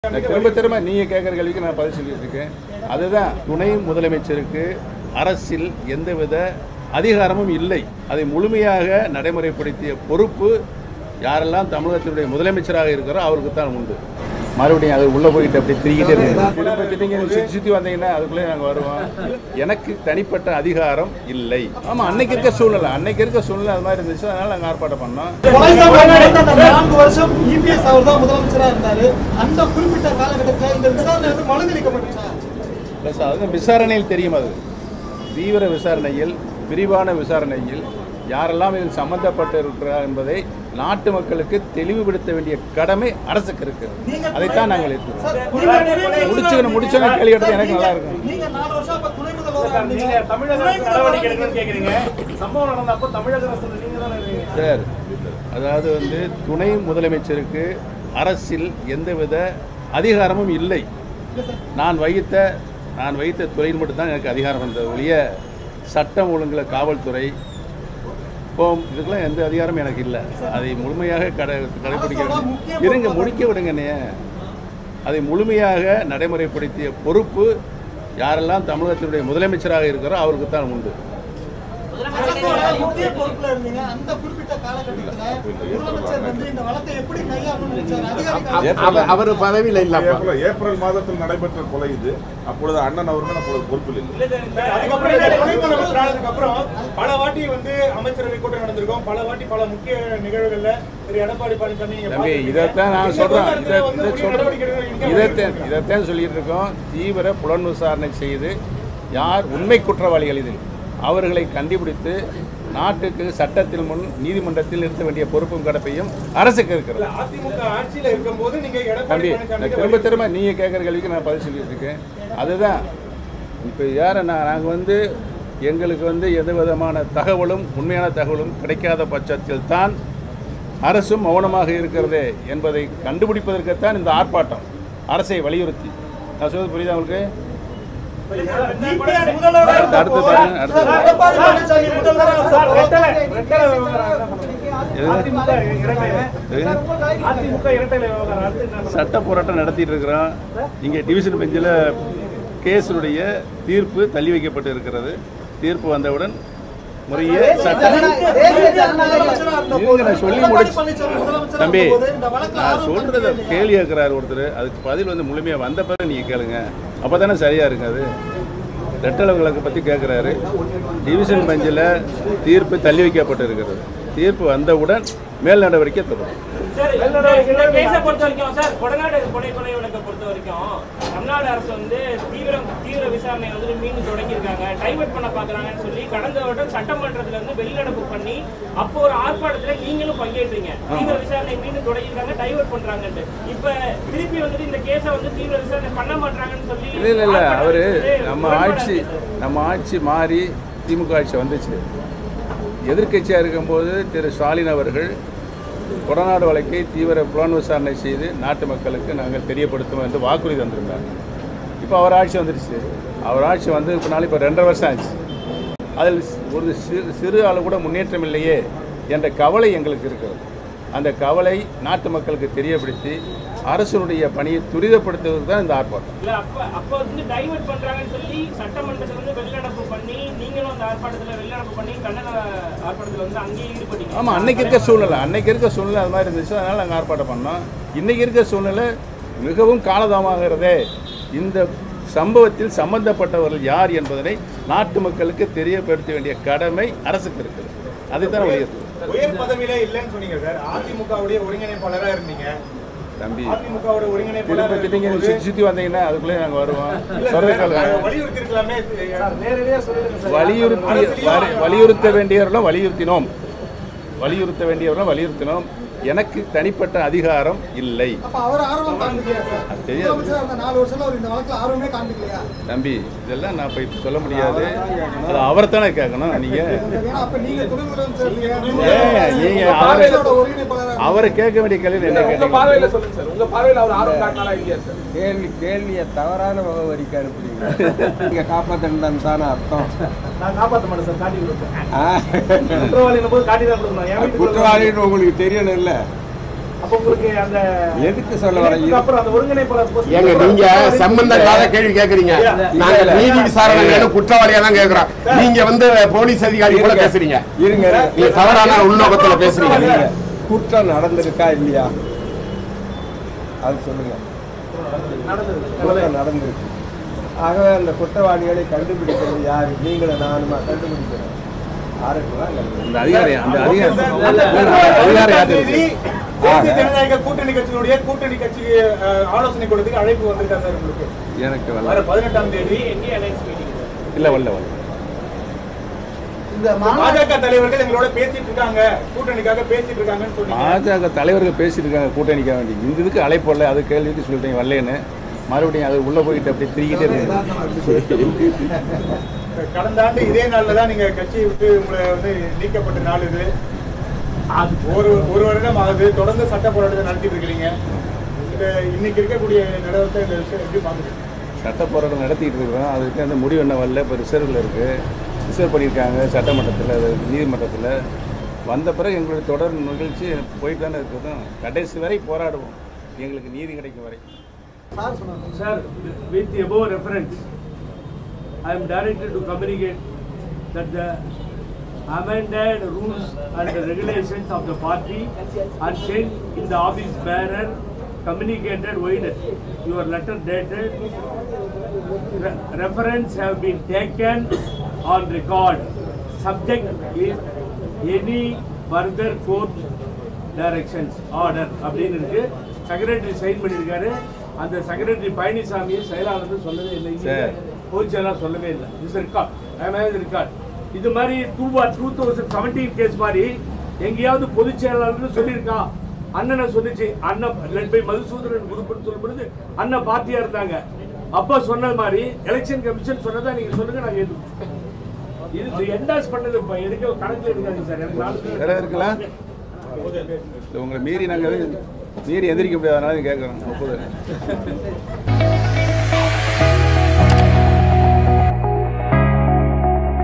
நான் திரும்ப திரும்ப நீங்கள் கேட்குற கேள்விக்கு நான் பதில் சொல்லிட்டு இருக்கேன் அதுதான் துணை முதலமைச்சருக்கு அரசில் எந்தவித அதிகாரமும் இல்லை அதை முழுமையாக நடைமுறைப்படுத்திய பொறுப்பு யாரெல்லாம் தமிழகத்தினுடைய முதலமைச்சராக இருக்கிறோ அவருக்கு தான் உண்டு மறுபடியும் அது உள்ளே போயிட்டு அப்படி திரிக்கிட்டே இருக்கு திரும்ப திட்டீங்க சுற்றி சுற்றி வந்தீங்கன்னா அதுக்குள்ளே நாங்கள் வருவோம் எனக்கு தனிப்பட்ட அதிகாரம் இல்லை ஆமாம் அன்னைக்கு இருக்க சூழ்நிலை அன்னைக்கு இருக்க சூழ்நிலை அது மாதிரி இருந்துச்சு அதனால் நாங்கள் ஆர்ப்பாட்டம் பண்ணோம் கொலைசாமி நடந்த அந்த நான்கு வருஷம் இபிஎஸ் அவர் தான் முதலமைச்சரா இருந்தாரு அந்த குறிப்பிட்ட காலகட்டத்தில் இந்த விசாரணை வந்து மழுங்கடிக்கப்பட்டுச்சா இல்லை சார் அது விசாரணையில் தெரியும் அது தீவிர விசாரணையில் விரிவான விசாரணையில் யாரெல்லாம் இதில் சம்பந்தப்பட்டு இருக்கிறார் என்பதை நாட்டு மக்களுக்கு தெளிவுபடுத்த வேண்டிய கடமை அரசுக்கு இருக்கிறது அதைத்தான் நாங்கள் இருக்கிறோம் சார், நீங்க துணை முடிச்சுக்கணும் முடிச்சோன்னு கேள்வி எடுத்து எனக்கு நல்லா இருக்கும் நீங்க நாலு வருஷம் அப்ப துணை முதல்வரா சார், நீங்க இருந்தீங்க. தமிழக துணை அரசு முதல்வரா நடவடிக்கை எடுக்கணும்னு கேக்குறீங்க சம்பவம் நடந்தப்போ தமிழக அரசு நீங்க தானே இருக்கீங்க சார் அதாவது வந்து துணை முதலமைச்சருக்கு அரசில் எந்தவித அதிகாரமும் இல்லை நான் வைத்த நான் வைத்த துறையில் மட்டும்தான் எனக்கு அதிகாரம் வந்தது ஒழிய சட்டம் ஒழுங்குல காவல்துறை இப்போ இதுக்கெல்லாம் எந்த அதிகாரமும் எனக்கு இல்லை அதை முழுமையாக கடை கடைபிடிக்க இருங்க முடிக்க விடுங்கண்ணே அதை முழுமையாக நடைமுறைப்படுத்திய பொறுப்பு யாரெல்லாம் தமிழகத்தினுடைய முதலமைச்சராக இருக்கிறோ அவருக்கு தான் உண்டு அரசோட முக்கிய பொறுப்புல இருந்தீங்க அந்த குறிப்பிட்ட காலகட்டத்தில் முதலமைச்சர் வந்து இந்த வழக்கை எப்படி கையாளணும்னு நினைச்சாரு அதிகாரிகள் அவர் பதவியில் ஏப்ரல் ஏப்ரல் மாதத்தில் நடைபெற்ற கொலை இது அப்பொழுது அண்ணன் அவர்கள் அப்பொழுது பொறுப்பில் இல்லை அதுக்கப்புறம் இந்த துணை முதலமைச்சர் ஆனதுக்கு அப்புறம் பல வாட்டி வந்து அமைச்சரவை கூட்டம் நடந்திருக்கும் பல வாட்டி பல முக்கிய நிகழ்வுகள்ல திரு எடப்பாடி பழனிசாமி நீங்க தம்பி பார்த்திருப்பீங்க. இதைத்தான் நான் இந்த சொல்கிறேன் விவகாரத்துல இதை வந்து இதை உரிய நடவடிக்கை சொல்கிறேன் எடுக்க இதைத்தான் இதைத்தான் சொல்லிட்டு இருக்கோம் தீவிர புலன் விசாரணை செய்து யார் உண்மை குற்றவாளிகள் இதில் அவர்களை கண்டுபிடித்து நாட்டுக்கு சட்டத்தில் முன் நீதிமன்றத்தில் நிறுத்த வேண்டிய பொறுப்பும் கடப்பையும் அரசுக்கு இருக்கிறது அதிமுக ஆட்சியில இருக்கும்போது நீங்க எடப்பாடி தம்பி நான் பழனிசாமி திரும்ப திரும்ப நீங்கள் கேட்குற கேள்விக்கு நான் பதில் சொல்லிட்டு இருக்கேன் அதுதான் இப்போ யாரை நான் நாங்கள் வந்து எங்களுக்கு வந்து எந்த விதமான தகவலும் உண்மையான தகவலும் கிடைக்காத பட்சத்தில் தான் அரசும் மௌனமாக இருக்கிறது என்பதை கண்டுபிடிப்பதற்குத்தான் இந்த ஆர்ப்பாட்டம் அரசை வலியுறுத்தி நான் சொல்றது புரியுதா உங்களுக்கு இபிஎஸ் முதல்வரா அடுத்து அடுத்து பாருங்க அடுத்து பாருங்க. எடப்பாடி பழனிசாமி முதல்வரா சார், இருந்தப்போ ரெட்டலை, ரெட்டலை விவகாரம் என்ன பண்ணுவீங்க? எது? அதிமுக இரட்டைலை. எது? அதிமுக இரட்டைலை விவகாரம் அடுத்து என்ன பண்ணுவீங்க? சட்ட போராட்டம் நடத்திட்டு இருக்கிறோம் இங்கே டிவிஷன் பெஞ்சில் கேஸுடைய தீர்ப்பு தள்ளி வைக்கப்பட்டு இருக்கிறது தீர்ப்பு வந்தவுடன் முறையே சட்ட முதலமைச்சரா இருந்தபோது, இருங்க, நான் சொல்லி எடப்பாடி முடிச்சு- பழனிசாமி முதலமைச்சரா தம்பி இருந்தபோது இந்த வழக்குல நான் ஆர்வம் சொல்கிறத காட்டலையா? கேள்வி கேட்குறாரு ஒருத்தர் அதுக்கு பதில் வந்து முழுமையாக வந்த பிறகு நீங்கள் கேளுங்க அப்போ தானே சரியாக இருக்காது ரெட்டளவு விளக்கு பற்றி கேட்குறாரு டிவிஷன் பெஞ்சில் தீர்ப்பு தள்ளி வைக்கப்பட்டு இருக்கிறது தீர்ப்பு வந்தவுடன் மேல் நடவடிக்கை தொடரும் சார் இந்த இந்த கேஸை பொறுத்த வரைக்கும் சார் கொடநாடு கொலை கொலை வழக்கை பொறுத்த வரைக்கும் தமிழ்நாடு அரசு வந்து தீவிர தீவிர விசாரணை வந்து மீண்டும் தொடங்கியிருக்காங்க டைவர்ட் பண்ண பார்க்கறாங்கன்னு சொல்லி கடந்த வருடம் சட்டமன்றத்துல இருந்து வெளிநடப்பு பண்ணி அப்போ ஒரு ஆர்ப்பாட்டத்துல நீங்களும் பங்கேற்றீங்க தீவிர விசாரணை மீண்டும் தொடங்கியிருக்காங்க டைவர்ட் பண்றாங்கன்ட்டு இப்ப திருப்பி வந்துட்டு இந்த கேஸை வந்து தீவிர விசாரணை பண்ண மாட்டாங்கன்னு சொல்லி இல்லை இல்லை இல்லை ஆர்ப்பாட்டம் அவர் நடத்துறது நம்ம முரண்பாடா ஆட்சி இருக்கு சார். நம்ம ஆட்சி மாறி திமுக ஆட்சி வந்துச்சு எதிர்க்கட்சியாக இருக்கும்போது திரு ஸ்டாலின் அவர்கள் கொடநாடு வழக்கை தீவிர புலன் விசாரணை செய்து நாட்டு மக்களுக்கு நாங்கள் தெரியப்படுத்துவோம் என்று வாக்குறுதி தந்திருந்தாங்க இப்போ அவர் ஆட்சி வந்துடுச்சு அவர் ஆட்சி வந்து இப்போ நாளைக்கு இப்போ ரெண்டரை வருஷம் ஆச்சு அதில் ஒரு சிறு சிறு அளவு கூட முன்னேற்றம் இல்லையே என்ற கவலை எங்களுக்கு இருக்கிறது அந்த கவலை நாட்டு மக்களுக்கு தெரியப்படுத்தி அரசனுடைய பணியை துரிதப்படுத்துவதற்கு தான் இந்த ஆர்ப்பாட்டம் இல்ல அப்ப அப்ப வந்து டைவர்ட் பண்றாங்கன்னு சொல்லி சட்டமன்றத்துல வந்து வெளிநடப்பு பண்ணி நீங்களும் அந்த ஆர்ப்பாட்டத்துல வெளிநடப்பு பண்ணி கண்டன ஆர்ப்பாட்டத்துல வந்து அங்கேயே ஈடுபட்டீங்க ஆமாம் அன்னைக்கு இருக்க சூழ்நிலை அன்னைக்கு இருக்க சூழ்நிலை அது மாதிரி இருந்துச்சு அதனால் நாங்கள் ஆர்ப்பாட்டம் பண்ணோம் இன்னைக்கு இருக்க சூழ்நிலை மிகவும் காலதாமகிறதே இந்த சம்பவத்தில் சம்பந்தப்பட்டவர்கள் யார் என்பதனை நாட்டு மக்களுக்கு தெரியப்படுத்த வேண்டிய கடமை அரசுக்கு இருக்குது அதைத்தான் வலியுறுத்தும் உயர் பதவியில இல்லைன்னு சொன்னீங்க சார் அதிமுகவுடைய ஒருங்கிணைப்பாளரா இருந்தீங்க தம்பி அதிமுகவோட திரும்ப ஒருங்கிணைப்பாளர் திட்டீங்க இருக்கும்போது- சுற்றி சுற்றி வந்தீங்கன்னா அதுக்குள்ளே நாங்கள் வருவோம் இல்ல சொல்றது சார், கேளுங்க. வலியுறுத்தி இருக்கலாமே நேரடியா சொல்லிடுங்க சார் வலியுறுத்தி வரி- வலியுறுத்த வேண்டியவர்களும் வலியுறுத்தினோம் வலியுறுத்த வேண்டியவர்களும் வலியுறுத்தினோம் எனக்கு தனிப்பட்ட அதிகாரம் இல்லை அப்ப அவர் ஆர்வம் காண்பிக்கலையா சார் அது தெரியாது. முதலமைச்சரா இருந்த நாலு வருஷம் அவர் இந்த வழக்குல ஆர்வமே காண்பிக்கலையா தம்பி இதெல்லாம் நான் போய் சொல்ல முடியாது அது அவரைத்தானே கேட்கணும் நீங்கள் ஏன்னா அப்ப நீங்க துணை முதலமைச்சர் ஏன் நீங்க அவரை அவரோட ஒருங்கிணைப்பாளரா அவரை கேட்க வேண்டிய கேள்வி என்ன கேட்டீங்க சொல்லுங்க சார் உங்க பார்வையில் அவர் ஆர்வம் காட்டினாரா இல்லையா சார் கேள்வி கேள்வியை தவறான முகவரிக்கு அனுப்புறீங்க நீங்க காப்பாத்தணும் தானே அர்த்தம் நான் காப்பாற்ற மாட்டேன் சார் காட்டி கொடுப்பேன் ஆ. குற்றவாளியின் போது காட்டி தான் கொடுக்கணும் என் வீட்டுக்கு குற்றவாளின்னு உங்களுக்கு தெரியணும் இல்ல அப்ப உங்களுக்கு அந்த எதுக்கு சொல்ல வர இதுக்கு அப்புறம் அந்த ஒருங்கிணைப்பாளர் post- ஏங்க நீங்க சம்பந்தம் இல்லாத கேள்வி கேக்குறீங்க நாங்க நீதி விசாரணை வேணும் குற்றவாளியா தான் கேக்குறோம் நீங்க வந்து போலீஸ் அதிகாரி போல பேசுறீங்க இருங்க நீங்க தவறான உள்நோக்கத்துல பேசுறீங்க இருங்க. குற்றம் நடந்திருக்கா இல்லையா அது சொல்லுங்க குற்றம் நடந்திருக்கு ஆகவே அந்த குற்றவாளிகளை கண்டுபிடிக்கிறது யாரு நீங்களும் நானுமா கண்டுபிடிக்கிறோம் யாருக்குலாம் அந்த அதிகாரி அந்த அதிகாரி அந்த அதிகாரி யாரு தேதி தேசிய ஜனநாயக கூட்டணி கட்சியினுடைய கூட்டணி கட்சி அஹ், ஆலோசனை கொடுத்துக்கு அழைப்பு வந்துட்டா சார் உங்களுக்கு எனக்கு வர வரல பதினெட்டாம் தேதி எங்கே அலைன்ஸ் மீட்டிங் இல்ல வரல வரல இந்த மாநாடு பாஜக தலைவர்கள் எங்களோட பேசிட்டு இருக்காங்க கூட்டணிக்காக பேசிட்டு இருக்காங்கன்னு சொன்னீங்க பாஜக தலைவர்கள் பேசிட்டு இருக்காங்க கூட்டணிக்க வேண்டி இந்த இதுக்கு அழைப்பு வரல அது கேள்விக்கு சொல்லிட்டீங்க வரலன்னு மறுபடியும் அது உள்ள போயிட்டு அப்படியே திரிக்கிட்டே இருக்கு கடந்த ஆண்டு இதே நாள்ல தான் நீங்க கட்சியை விட்டு உங்களை வந்து நீக்கப்பட்ட நாள் இது ஒரு ஒரு வருடம் ஆகுது தொடர்ந்து சட்ட போராட்டத்தை நடத்திட்டு இருக்கிறீங்க இந்த இன்னைக்கு இருக்கக்கூடிய நிலவரத்தை இந்த விஷயம் எப்படி பாக்குறீங்க சட்ட போராட்டம் நடத்திட்டு இருக்கிறோம் அதுக்கு அந்த முடிவு என்ன வரல இப்போ ரிசர்வில் இருக்கு ரிசர்வ் பண்ணியிருக்காங்க சட்டமன்றத்தில் அது நீதிமன்றத்தில் வந்த பிறகு எங்களுடைய தொடர் நிகழ்ச்சி போயிட்டு தானே இருக்கிறதும் கடைசி வரை போராடுவோம் எங்களுக்கு நீதி கிடைக்கும் வரை சார் சொன்னாங்க Sir, with the above reference, I am directed to communicate that the amended rules and the regulations of the party are changed in the office bearer communicated with your letter dated. Re- Reference have been taken on record. Subject is any further court directions order அப்படின்னு இருக்கு secretary sign பண்ணியிருக்காரு அந்த secretary பழனிசாமியை செயலாளர் சொல்லவே இல்லை சரி. பொதுச் செயலாளர் சொல்லவே இல்லை இது ரெக்கார்ட் ஐ ரெக்கார்ட் இது மாதிரி two bar two thousand seventeen case மாதிரி எங்கேயாவது பொதுச் செயலாளர்னு சொல்லியிருக்கா அண்ணனை சொல்லிச்சு அண்ணன் லெட் பை மதுசூதரன் குரூப்னு சொல்லும் பொழுது அண்ணன் பார்ட்டியா இருந்தாங்க அப்பா சொன்னது மாதிரி எலெக்ஷன் கமிஷன் சொன்னதா நீங்க சொல்லுங்க நாங்க எதுவும் இது என்டாஸ் பண்ணது இப்ப எடுக்க கணக்குல எடுக்காதீங்க சார் எனக்கு நாலு வேற இருக்கலாம் இல்லை உங்களை மீறி நாங்கள் மீறி எந்திரிக்க முடியாதனால கேட்குறோம் ஒப்புதல்